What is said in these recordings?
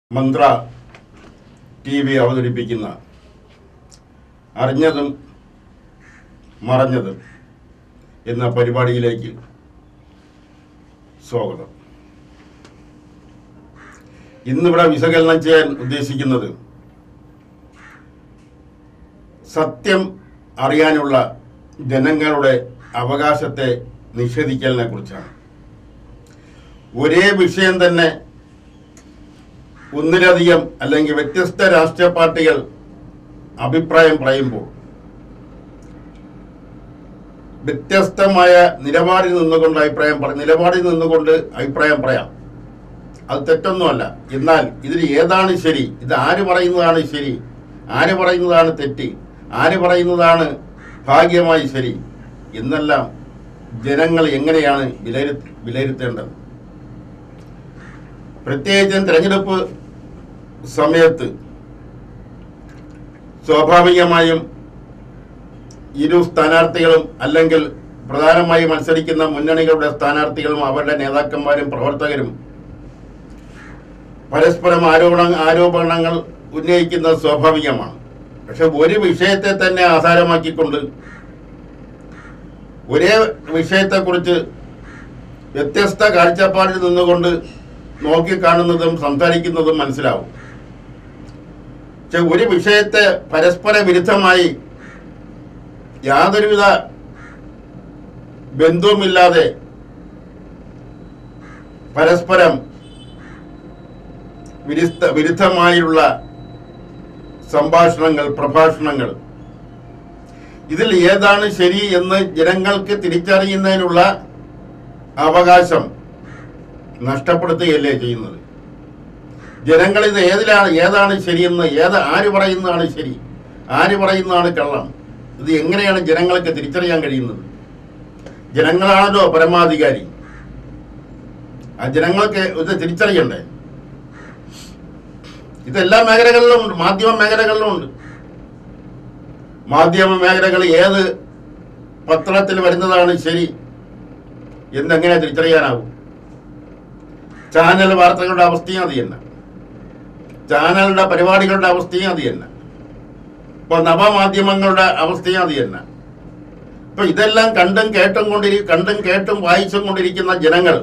മന്ത്ര T V അവതരിപ്പിക്കുന്ന അറിഞ്ഞതും മറഞ്ഞതും എന്ന പരിപാടിയിലേക്ക് സ്വാഗതം ഇന്നിവിടെ വിശകലനം ചെയ്യാൻ ഉദ്ദേശിക്കുന്നത് സത്യം അറിയാനുള്ള ജനങ്ങളുടെ അവകാശത്തെ നിഷേധിക്കലിനെ കുറിച്ചാണ് ഒരേ വിഷയം തന്നെ ഒന്നിലധികം അല്ലെങ്കിൽ വ്യത്യസ്ത രാഷ്ട്രീയ പാർട്ടികൾ അഭിപ്രായം പറയുമ്പോൾ വ്യത്യസ്തമായ നിലപാടിൽ നിന്നുകൊണ്ട് അഭിപ്രായം പറ നിലപാടിൽ നിന്നുകൊണ്ട് അഭിപ്രായം പറയാം അത് തെറ്റൊന്നുമല്ല എന്നാൽ ഇതിൽ ഏതാണ് ശരി ഇത് ആര് പറയുന്നതാണ് ശരി ആര് പറയുന്നതാണ് തെറ്റ് ആര് പറയുന്നതാണ് ഭാഗ്യമായി ശരി എന്നെല്ലാം ജനങ്ങൾ എങ്ങനെയാണ് വിലയിരുത്തി വിലയിരുത്തേണ്ടത് പ്രത്യേകിച്ചും തെരഞ്ഞെടുപ്പ് സമയത്ത് സ്വാഭാവികമായും ഇരു സ്ഥാനാർത്ഥികളും അല്ലെങ്കിൽ പ്രധാനമായി മത്സരിക്കുന്ന മുന്നണികളുടെ സ്ഥാനാർത്ഥികളും അവരുടെ നേതാക്കന്മാരും പ്രവർത്തകരും പരസ്പരം ആരോപണ ആരോപണങ്ങൾ ഉന്നയിക്കുന്നത് സ്വാഭാവികമാണ് പക്ഷെ ഒരു വിഷയത്തെ തന്നെ ആധാരമാക്കിക്കൊണ്ട് ഒരേ വിഷയത്തെക്കുറിച്ച് വ്യത്യസ്ത കാഴ്ചപ്പാടിൽ നിന്നുകൊണ്ട് നോക്കിക്കാണുന്നതും സംസാരിക്കുന്നതും മനസ്സിലാവും പക്ഷെ ഒരു വിഷയത്തെ പരസ്പര വിരുദ്ധമായി യാതൊരുവിധ ബന്ധവുമില്ലാതെ പരസ്പരം വിരുദ്ധ വിരുദ്ധമായുള്ള സംഭാഷണങ്ങൾ പ്രഭാഷണങ്ങൾ ഇതിൽ ഏതാണ് ശരി എന്ന് ജനങ്ങൾക്ക് തിരിച്ചറിയുന്നതിനുള്ള അവകാശം നഷ്ടപ്പെടുത്തുകയല്ലേ ചെയ്യുന്നത് ജനങ്ങൾ ഇത് ഏതിലാണ് ഏതാണ് ശരിയെന്ന് ഏത് ആര് പറയുന്നതാണ് ശരി ആര് പറയുന്നതാണ് കള്ളം ഇത് എങ്ങനെയാണ് ജനങ്ങൾക്ക് തിരിച്ചറിയാൻ കഴിയുന്നത് ജനങ്ങളാണല്ലോ പരമാധികാരി ആ ജനങ്ങൾക്ക് ഇത് തിരിച്ചറിയണ്ടേ ഇതെല്ലാ മേഖലകളിലും ഉണ്ട് മാധ്യമ മേഖലകളിലും ഉണ്ട് മാധ്യമ മേഖലകൾ ഏത് പത്രത്തിൽ വരുന്നതാണ് ശരി എന്നെങ്ങനെ തിരിച്ചറിയാനാവും ചാനൽ വാർത്തകളുടെ അവസ്ഥയും അത് തന്നെ ചാനലുടെ പരിപാടികളുടെ അവസ്ഥയും അത് തന്നെ ഇപ്പൊ നവമാധ്യമങ്ങളുടെ അവസ്ഥയും അത് തന്നെ ഇപ്പൊ ഇതെല്ലാം കണ്ടും കേട്ടും കൊണ്ടിരി കണ്ടും കേട്ടും വായിച്ചും കൊണ്ടിരിക്കുന്ന ജനങ്ങൾ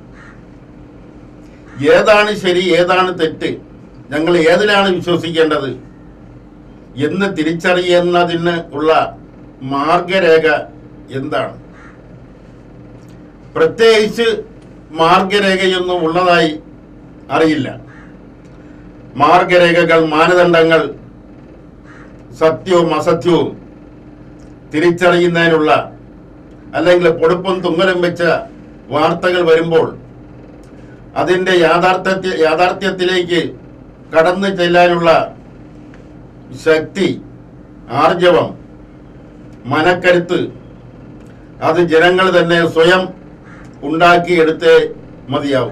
ഏതാണ് ശരി ഏതാണ് തെറ്റ് ഞങ്ങൾ ഏതിലാണ് വിശ്വസിക്കേണ്ടത് എന്ന് തിരിച്ചറിയുന്നതിന് ഉള്ള മാർഗരേഖ എന്താണ് പ്രത്യേകിച്ച് മാർഗരേഖയൊന്നും ഉള്ളതായി അറിയില്ല മാർഗരേഖകൾ മാനദണ്ഡങ്ങൾ സത്യവും അസത്യവും തിരിച്ചറിയുന്നതിനുള്ള അല്ലെങ്കിൽ പൊടുപ്പും തുങ്ങലും വെച്ച വാർത്തകൾ വരുമ്പോൾ അതിൻ്റെ യാഥാർത്ഥ്യ യാഥാർത്ഥ്യത്തിലേക്ക് കടന്നു ചെല്ലാനുള്ള ശക്തി ആർജവം മനക്കരുത്ത് അത് ജനങ്ങൾ തന്നെ സ്വയം ഉണ്ടാക്കിയെടുത്തേ മതിയാവും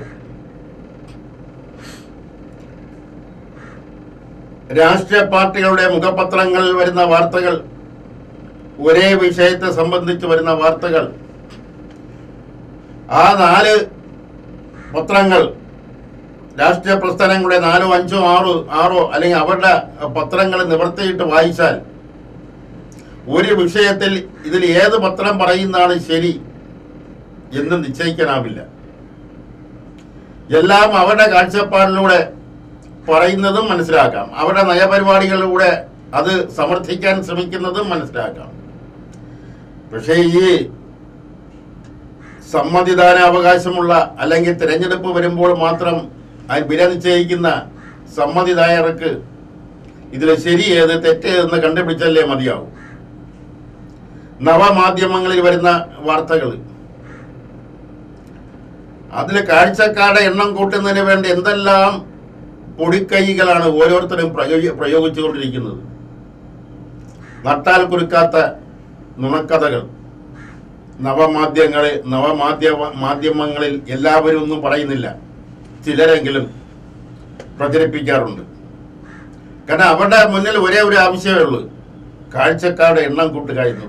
രാഷ്ട്രീയ പാർട്ടികളുടെ മുഖപത്രങ്ങളിൽ വരുന്ന വാർത്തകൾ ഒരേ വിഷയത്തെ സംബന്ധിച്ച് വരുന്ന വാർത്തകൾ ആ നാല് പത്രങ്ങൾ രാഷ്ട്രീയ പ്രസ്ഥാനങ്ങളുടെ നാലോ അഞ്ചോ ആറോ ആറോ അല്ലെങ്കിൽ അവരുടെ പത്രങ്ങൾ നിവർത്തിയിട്ട് വായിച്ചാൽ ഒരു വിഷയത്തിൽ ഇതിൽ ഏത് പത്രം പറയുന്നതാണ് ശരി എന്ന് നിശ്ചയിക്കാനാവില്ല എല്ലാം അവരുടെ കാഴ്ചപ്പാടിലൂടെ പറയുന്നതും മനസ്സിലാക്കാം അവരുടെ നയപരിപാടികളിലൂടെ അത് സമർത്ഥിക്കാൻ ശ്രമിക്കുന്നതും മനസ്സിലാക്കാം പക്ഷേ ഈ സമ്മതിദാനാവകാശമുള്ള അല്ലെങ്കിൽ തിരഞ്ഞെടുപ്പ് വരുമ്പോൾ മാത്രം അതിന് വില നിശ്ചയിക്കുന്ന സമ്മതിദായകർക്ക് ഇതിൽ ശരി ഏത് തെറ്റ് എന്ന് കണ്ടുപിടിച്ചല്ലേ മതിയാവും നവമാധ്യമങ്ങളിൽ വരുന്ന വാർത്തകൾ അതിൽ കാഴ്ചക്കാരുടെ എണ്ണം കൂട്ടുന്നതിന് വേണ്ടി എന്തെല്ലാം പൊടിക്കൈകളാണ് ഓരോരുത്തരും പ്രയോഗി പ്രയോഗിച്ചുകൊണ്ടിരിക്കുന്നത് നട്ടാൽ കുരുക്കാത്ത നുണക്കഥകൾ നവമാധ്യമങ്ങളിൽ നവമാധ്യമ മാധ്യമങ്ങളിൽ എല്ലാവരും ഒന്നും പറയുന്നില്ല ചിലരെങ്കിലും പ്രചരിപ്പിക്കാറുണ്ട് കാരണം അവരുടെ മുന്നിൽ ഒരേ ഒരു ആവശ്യമേ ഉള്ളൂ കാഴ്ചക്കാരുടെ എണ്ണം കൂട്ടുക എന്നുള്ളത്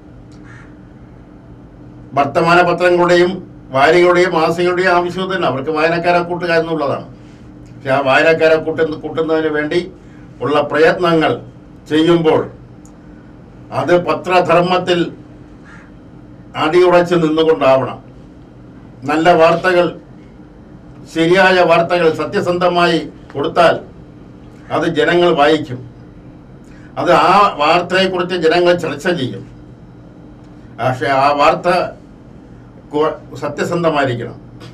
വർത്തമാന പത്രങ്ങളുടെയും വാരികളുടെയും മാസികളുടെയും ആവശ്യം തന്നെ അവർക്ക് വായനക്കാരെ കൂട്ടുക എന്നുള്ളതാണ് പക്ഷെ ആ വായനക്കാരെ കൂട്ടുന്ന കൂട്ടുന്നതിന് വേണ്ടി ഉള്ള പ്രയത്നങ്ങൾ ചെയ്യുമ്പോൾ അത് പത്രധർമ്മത്തിൽ അടിയുറച്ച് നിന്നുകൊണ്ടാവണം നല്ല വാർത്തകൾ ശരിയായ വാർത്തകൾ സത്യസന്ധമായി കൊടുത്താൽ അത് ജനങ്ങൾ വായിക്കും അത് ആ വാർത്തയെക്കുറിച്ച് ജനങ്ങൾ ചർച്ച ചെയ്യും പക്ഷെ ആ വാർത്ത കു- സത്യസന്ധമായിരിക്കണം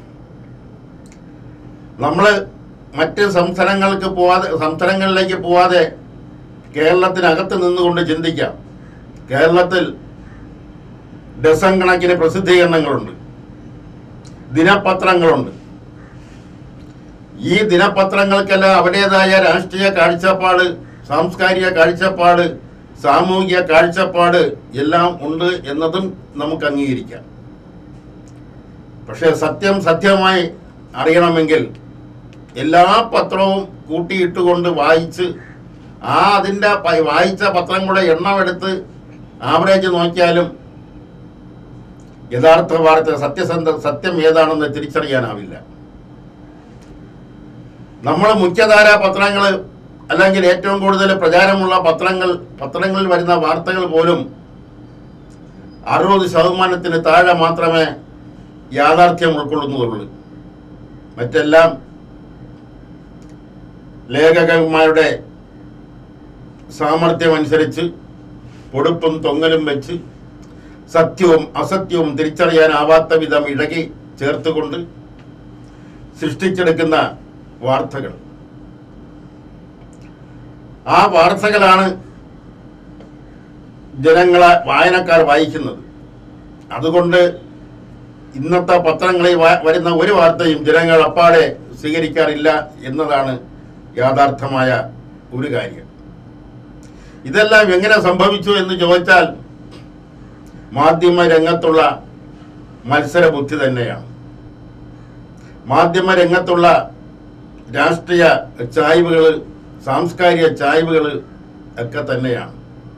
നമ്മൾ മറ്റ് സംസ്ഥാനങ്ങൾക്ക് പോവാതെ സംസ്ഥാനങ്ങളിലേക്ക് പോവാതെ കേരളത്തിനകത്ത് നിന്നുകൊണ്ട് ചിന്തിക്കാം കേരളത്തിൽ ഡസൻ കണക്കിന് പ്രസിദ്ധീകരണങ്ങളുണ്ട് ദിനപത്രങ്ങളുണ്ട് ഈ ദിനപത്രങ്ങൾക്കെല്ലാം അവരുടേതായ രാഷ്ട്രീയ കാഴ്ചപ്പാട് സാംസ്കാരിക കാഴ്ചപ്പാട് സാമൂഹിക കാഴ്ചപ്പാട് എല്ലാം ഉണ്ട് എന്നതും നമുക്ക് അംഗീകരിക്കാം പക്ഷെ സത്യം സത്യമായി അറിയണമെങ്കിൽ എല്ലാ പത്രവും കൂട്ടിയിട്ടുകൊണ്ട് വായിച്ച് ആ അതിൻ്റെ പ- വായിച്ച പത്രങ്ങളുടെ എണ്ണം എടുത്ത് ആവറേജ് നോക്കിയാലും യഥാർത്ഥ വാർത്ത സത്യസന്ധ സത്യം ഏതാണെന്ന് തിരിച്ചറിയാനാവില്ല നമ്മൾ മുഖ്യധാര പത്രങ്ങൾ അല്ലെങ്കിൽ ഏറ്റവും കൂടുതൽ പ്രചാരമുള്ള പത്രങ്ങൾ പത്രങ്ങളിൽ വരുന്ന വാർത്തകൾ പോലും അറുപത് ശതമാനത്തിന് താഴെ മാത്രമേ യാഥാർത്ഥ്യം ഉൾക്കൊള്ളുന്നതുള്ളൂ മറ്റെല്ലാം ലേഖകന്മാരുടെ സാമർഥ്യമനുസരിച്ച് പൊടുപ്പും തൊങ്ങലും വെച്ച് സത്യവും അസത്യവും തിരിച്ചറിയാനാവാത്ത വിധം ഇഴകി ചേർത്തുകൊണ്ട് സൃഷ്ടിച്ചെടുക്കുന്ന വാർത്തകൾ ആ വാർത്തകളാണ് ജനങ്ങളെ വായനക്കാർ വായിക്കുന്നത് അതുകൊണ്ട് ഇന്നത്തെ പത്രങ്ങളിൽ വ- വരുന്ന ഒരു വാർത്തയും ജനങ്ങൾ അപ്പാടെ സ്വീകരിക്കാറില്ല എന്നതാണ് യാഥാർത്ഥമായ ഒരു കാര്യം ഇതെല്ലാം എങ്ങനെ സംഭവിച്ചു എന്ന് ചോദിച്ചാൽ മാധ്യമ രംഗത്തുള്ള മത്സര ബുദ്ധി തന്നെയാണ് മാധ്യമ രംഗത്തുള്ള രാഷ്ട്രീയ ചായ്വുകൾ സാംസ്കാരിക ചായ്വുകൾ ഒക്കെ തന്നെയാണ്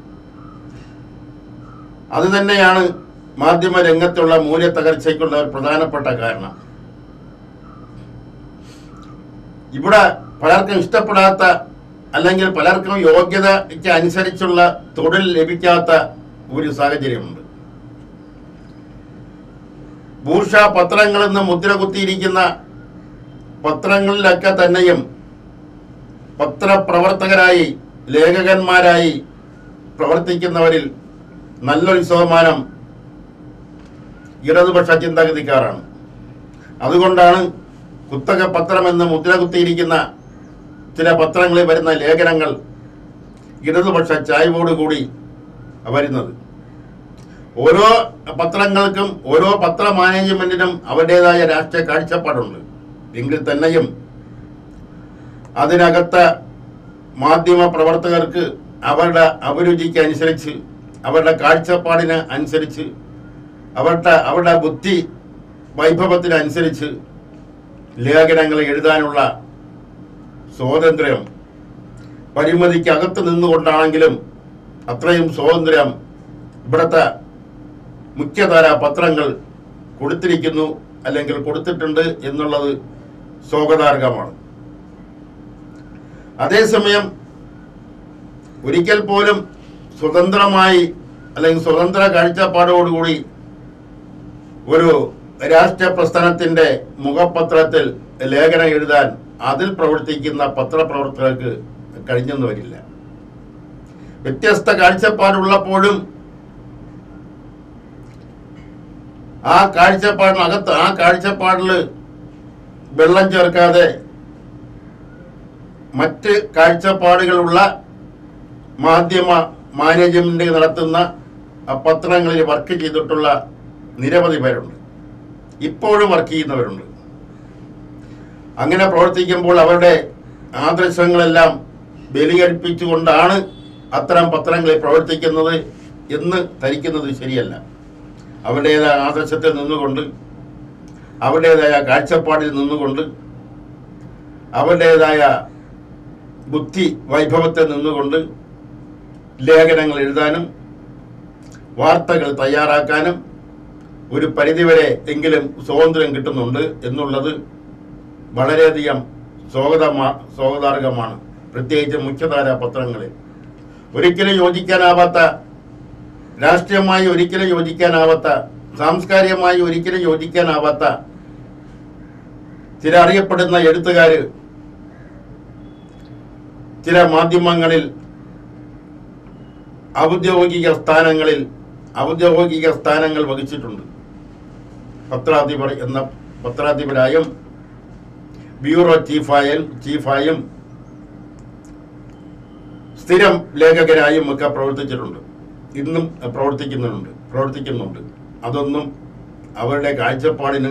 അത് തന്നെയാണ് മാധ്യമ രംഗത്തുള്ള മൂല്യത്തകർച്ചയ്ക്കുള്ള ഒരു പ്രധാനപ്പെട്ട കാരണം ഇവിടെ പലർക്കും ഇഷ്ടപ്പെടാത്ത അല്ലെങ്കിൽ പലർക്കും യോഗ്യതയ്ക്ക് അനുസരിച്ചുള്ള തൊഴിൽ ലഭിക്കാത്ത ഒരു സാഹചര്യമുണ്ട് ഭൂഷ പത്രങ്ങളെന്ന് മുദ്ര കുത്തിയിരിക്കുന്ന പത്രങ്ങളിലൊക്കെ തന്നെയും പത്രപ്രവർത്തകരായി ലേഖകന്മാരായി പ്രവർത്തിക്കുന്നവരിൽ നല്ലൊരു ശതമാനം ഇടതുപക്ഷ ചിന്താഗതിക്കാരാണ് അതുകൊണ്ടാണ് കുത്തക പത്രമെന്ന് മുദ്ര കുത്തിയിരിക്കുന്ന ചില പത്രങ്ങളിൽ വരുന്ന ലേഖനങ്ങൾ ഇടതുപക്ഷ ചായ്വോടുകൂടി വരുന്നത് ഓരോ പത്രങ്ങൾക്കും ഓരോ പത്ര മാനേജ്മെന്റിനും അവരുടേതായ രാഷ്ട്രീയ കാഴ്ചപ്പാടുണ്ട് എങ്കിൽ തന്നെയും അതിനകത്ത് മാധ്യമ പ്രവർത്തകർക്ക് അവരുടെ അഭിരുചിക്ക് അനുസരിച്ച് അവരുടെ കാഴ്ചപ്പാടിന് അനുസരിച്ച് അവരുടെ അവരുടെ ബുദ്ധി വൈഭവത്തിനനുസരിച്ച് ലേഖനങ്ങൾ എഴുതാനുള്ള സ്വാതന്ത്ര്യം പരിമിതിക്കകത്ത് നിന്നുകൊണ്ടാണെങ്കിലും അത്രയും സ്വാതന്ത്ര്യം ഇവിടുത്തെ മുഖ്യധാര പത്രങ്ങൾ കൊടുത്തിരിക്കുന്നു അല്ലെങ്കിൽ കൊടുത്തിട്ടുണ്ട് എന്നുള്ളത് സ്വാഗതാർഹമാണ് അതേസമയം ഒരിക്കൽ പോലും സ്വതന്ത്രമായി അല്ലെങ്കിൽ സ്വതന്ത്ര കാഴ്ചപ്പാടോടുകൂടി ഒരു രാഷ്ട്രീയ പ്രസ്ഥാനത്തിന്റെ മുഖപത്രത്തിൽ ലേഖനം എഴുതാൻ അതിൽ പ്രവർത്തിക്കുന്ന പത്രപ്രവർത്തകർക്ക് കഴിഞ്ഞെന്ന് വരില്ല വ്യത്യസ്ത കാഴ്ചപ്പാടുള്ളപ്പോഴും ആ കാഴ്ചപ്പാടിനകത്ത് ആ കാഴ്ചപ്പാടിൽ വെള്ളം ചേർക്കാതെ മറ്റ് കാഴ്ചപ്പാടുകളുള്ള മാധ്യമ മാനേജ്മെന്റ് നടത്തുന്ന ആ പത്രങ്ങളിൽ വർക്ക് ചെയ്തിട്ടുള്ള നിരവധി പേരുണ്ട് ഇപ്പോഴും വർക്ക് ചെയ്യുന്നവരുണ്ട് അങ്ങനെ പ്രവർത്തിക്കുമ്പോൾ അവരുടെ ആദർശങ്ങളെല്ലാം ബലികഴിപ്പിച്ചുകൊണ്ടാണ് അത്തരം പത്രങ്ങളിൽ പ്രവർത്തിക്കുന്നത് എന്ന് ധരിക്കുന്നത് ശരിയല്ല അവരുടേതായ ആദർശത്തിൽ നിന്നുകൊണ്ട് അവരുടേതായ കാഴ്ചപ്പാടിൽ നിന്നുകൊണ്ട് അവരുടേതായ ബുദ്ധി വൈഭവത്തിൽ നിന്നുകൊണ്ട് ലേഖനങ്ങൾ എഴുതാനും വാർത്തകൾ തയ്യാറാക്കാനും ഒരു പരിധിവരെ എങ്കിലും സ്വാതന്ത്ര്യം കിട്ടുന്നുണ്ട് എന്നുള്ളത് വളരെയധികം സ്വാഗതമാ സ്വാഗതാർഹമാണ് പ്രത്യേകിച്ച് മുഖ്യധാര പത്രങ്ങളിൽ ഒരിക്കലും യോജിക്കാനാവാത്ത രാഷ്ട്രീയമായി ഒരിക്കലും യോജിക്കാനാവാത്ത സാംസ്കാരികമായി ഒരിക്കലും യോജിക്കാനാവാത്ത ചില അറിയപ്പെടുന്ന എഴുത്തുകാര് ചില മാധ്യമങ്ങളിൽ ഔദ്യോഗിക സ്ഥാനങ്ങളിൽ ഔദ്യോഗിക സ്ഥാനങ്ങൾ വഹിച്ചിട്ടുണ്ട് പത്രാധിപർ എന്ന പത്രാധിപരായും ബ്യൂറോ ചീഫായും ചീഫായും സ്ഥിരം ലേഖകരായും ഒക്കെ പ്രവർത്തിച്ചിട്ടുണ്ട് ഇന്നും പ്രവർത്തിക്കുന്നുണ്ട് പ്രവർത്തിക്കുന്നുണ്ട് അതൊന്നും അവരുടെ കാഴ്ചപ്പാടിന്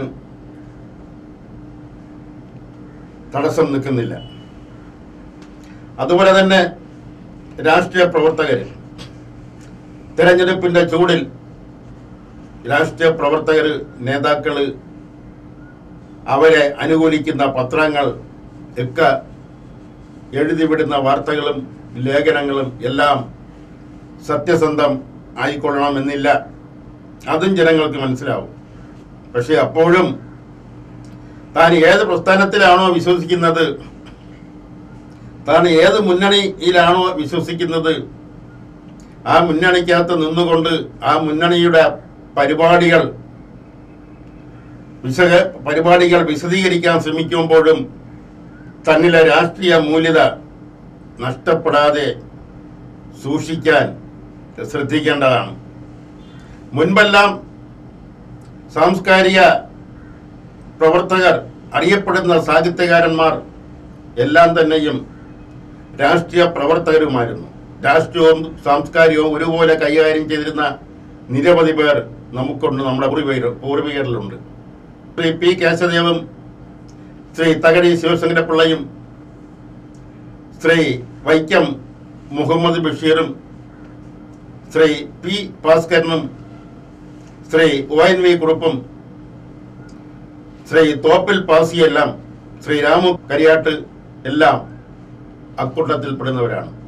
തടസ്സം നിൽക്കുന്നില്ല അതുപോലെ തന്നെ രാഷ്ട്രീയ പ്രവർത്തകർ തെരഞ്ഞെടുപ്പിന്റെ ചൂടിൽ രാഷ്ട്രീയ പ്രവർത്തകർ നേതാക്കൾ അവരെ അനുകൂലിക്കുന്ന പത്രങ്ങൾ ഒക്കെ എഴുതിവിടുന്ന വാർത്തകളും ലേഖനങ്ങളും എല്ലാം സത്യസന്ധം ആയിക്കൊള്ളണമെന്നില്ല അതും ജനങ്ങൾക്ക് മനസ്സിലാവും പക്ഷെ അപ്പോഴും താൻ ഏത് പ്രസ്ഥാനത്തിലാണോ വിശ്വസിക്കുന്നത് താൻ ഏത് മുന്നണിയിലാണോ വിശ്വസിക്കുന്നത് ആ മുന്നണിക്കകത്ത് നിന്നുകൊണ്ട് ആ മുന്നണിയുടെ പരിപാടികൾ വിശക പരിപാടികൾ വിശദീകരിക്കാൻ ശ്രമിക്കുമ്പോഴും തന്നിലെ രാഷ്ട്രീയ മൂല്യത നഷ്ടപ്പെടാതെ സൂക്ഷിക്കാൻ ശ്രദ്ധിക്കേണ്ടതാണ് മുൻപെല്ലാം സാംസ്കാരിക പ്രവർത്തകർ അറിയപ്പെടുന്ന സാഹിത്യകാരന്മാർ എല്ലാം തന്നെയും രാഷ്ട്രീയ പ്രവർത്തകരുമായിരുന്നു രാഷ്ട്രീയവും സാംസ്കാരികവും ഒരുപോലെ കൈകാര്യം ചെയ്തിരുന്ന നിരവധി പേർ നമുക്കുണ്ട് നമ്മുടെ പൂർവികർ പൂർവികരിലുണ്ട് ശ്രീ പി കേശദേവും ശ്രീ തകഴി ശിവശങ്കരപിള്ളയും ശ്രീ വൈക്കം മുഹമ്മദ് ബഷീറും ശ്രീ പി ഭാസ്കരനും ശ്രീ ഒ എൻ വി കുറുപ്പും ശ്രീ തോപ്പിൽ പാസിയെല്ലാം ശ്രീ രാമു കരിയാട്ട് എല്ലാം അക്കൂട്ടത്തിൽപ്പെടുന്നവരാണ്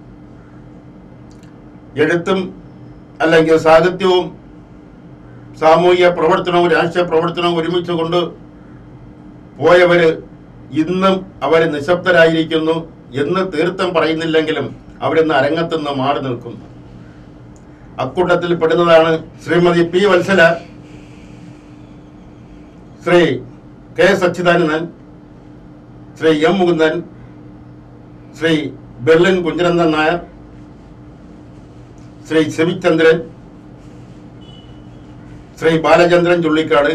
എഴുത്തും അല്ലെങ്കിൽ സാഹിത്യവും സാമൂഹിക പ്രവർത്തനവും രാഷ്ട്രീയ പ്രവർത്തനവും ഒരുമിച്ച് കൊണ്ട് പോയവര് ഇന്നും അവർ നിശബ്ദരായിരിക്കുന്നു എന്ന് തീർത്ഥം പറയുന്നില്ലെങ്കിലും അവരിന്ന് അരങ്ങത്തുനിന്ന് മാറി നിൽക്കുന്നു അക്കൂട്ടത്തിൽ പെടുന്നതാണ് Shrimati P Valsala Shri K Sachidanandan Shri M Mukundan Shri Berlin Kunhanandan Nair Shri Shivichandran Shri Balachandran Chullikkad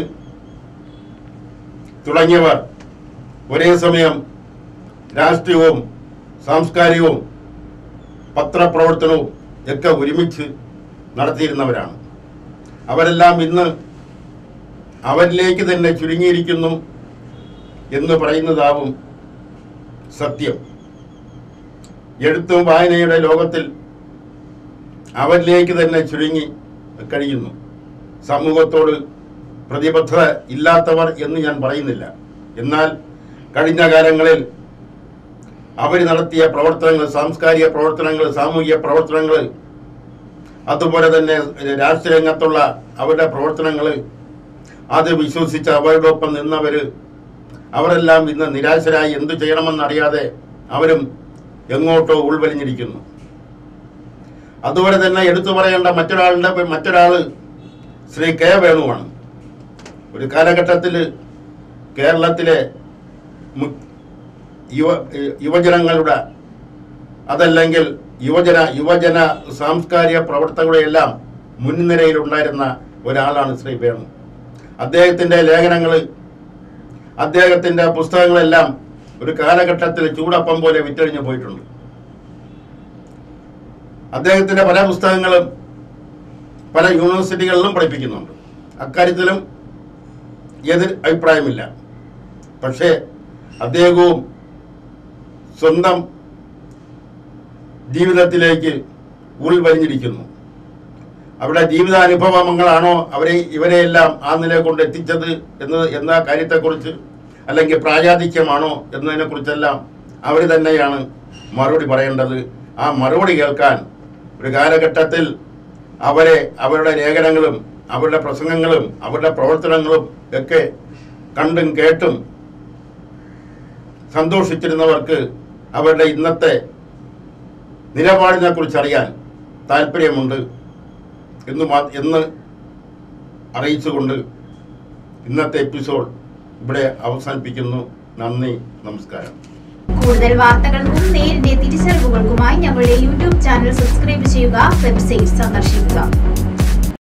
തുടങ്ങിയവർ ഒരേ സമയം രാഷ്ട്രീയവും സാംസ്കാരികവും പത്രപ്രവർത്തനവും ഒക്കെ ഒരുമിച്ച് നടത്തിയിരുന്നവരാണ് അവരെല്ലാം ഇന്ന് അവരിലേക്ക് തന്നെ ചുരുങ്ങിയിരിക്കുന്നു എന്ന് പറയുന്നതാവും സത്യം എഴുത്തും വായനയുടെ ലോകത്തിൽ അവരിലേക്ക് തന്നെ ചുരുങ്ങി കഴിയുന്നു സമൂഹത്തോട് പ്രതിബദ്ധത ഇല്ലാത്തവർ എന്ന് ഞാൻ പറയുന്നില്ല എന്നാൽ കഴിഞ്ഞ കാലങ്ങളിൽ അവർ നടത്തിയ പ്രവർത്തനങ്ങൾ സാംസ്കാരിക പ്രവർത്തനങ്ങൾ സാമൂഹിക പ്രവർത്തനങ്ങൾ അതുപോലെ തന്നെ രാഷ്ട്രീയ രംഗത്തുള്ള അവരുടെ പ്രവർത്തനങ്ങൾ അത് വിശ്വസിച്ച് അവരുടെ ഒപ്പം നിന്നവർ അവരെല്ലാം ഇന്ന് നിരാശരായി എന്തു ചെയ്യണമെന്നറിയാതെ അവരും എങ്ങോട്ടോ ഉൾവലിഞ്ഞിരിക്കുന്നു അതുപോലെ തന്നെ എടുത്തു പറയേണ്ട മറ്റൊരാളുടെ മറ്റൊരാള് ശ്രീ കെ വേണുവാണ് ഒരു കാലഘട്ടത്തിൽ കേരളത്തിലെ മു- യുവ യുവജനങ്ങളുടെ അതല്ലെങ്കിൽ യുവജന യുവജന സാംസ്കാരിക പ്രവർത്തകരുടെ എല്ലാം മുൻനിരയിലുണ്ടായിരുന്ന ഒരാളാണ് ശ്രീ വേണു അദ്ദേഹത്തിന്റെ ലേഖനങ്ങൾ അദ്ദേഹത്തിന്റെ പുസ്തകങ്ങളെല്ലാം ഒരു കാലഘട്ടത്തിൽ ചൂടപ്പം പോലെ വിറ്റഴിഞ്ഞു പോയിട്ടുണ്ട് അദ്ദേഹത്തിന്റെ പല പുസ്തകങ്ങളും പല യൂണിവേഴ്സിറ്റികളിലും പഠിപ്പിക്കുന്നുണ്ട് അക്കാര്യത്തിലും എതിർ അഭിപ്രായമില്ല പക്ഷേ അദ്ദേഹവും സ്വന്തം ജീവിതത്തിലേക്ക് ഉൾവലിഞ്ഞിരിക്കുന്നു അവിടെ ജീവിതാനുഭവങ്ങളാണോ അവരെ ഇവരെയെല്ലാം ആ നില കൊണ്ട് എത്തിച്ചത് എന്ന് എന്ന കാര്യത്തെക്കുറിച്ച് അല്ലെങ്കിൽ പ്രായാധിക്യമാണോ എന്നതിനെക്കുറിച്ചെല്ലാം അവർ തന്നെയാണ് മറുപടി പറയേണ്ടത് ആ മറുപടി കേൾക്കാൻ ഒരു കാലഘട്ടത്തിൽ അവരെ അവരുടെ ലേഖനങ്ങളും അവരുടെ പ്രസംഗങ്ങളും അവരുടെ പ്രവർത്തനങ്ങളും ഒക്കെ കണ്ടും കേട്ടും സന്തോഷിച്ചിരുന്നവർക്ക് അവരുടെ ഇന്നത്തെ നിലപാടിനെ കുറിച്ച് അറിയാൻ താല്പര്യമുണ്ട് എന്ന് മാ- എന്ന് അറിയിച്ചുകൊണ്ട് ഇന്നത്തെ എപ്പിസോഡ് ഇവിടെ അവസാനിപ്പിക്കുന്നു നന്ദി നമസ്കാരം കൂടുതൽ വാർത്തകൾക്കും നേരിന്റെ തിരിച്ചറിവുകൾക്കുമായി ഞങ്ങളുടെ യൂട്യൂബ് ചാനൽ സബ്സ്ക്രൈബ് ചെയ്യുക വെബ്സൈറ്റ് സന്ദർശിക്കുക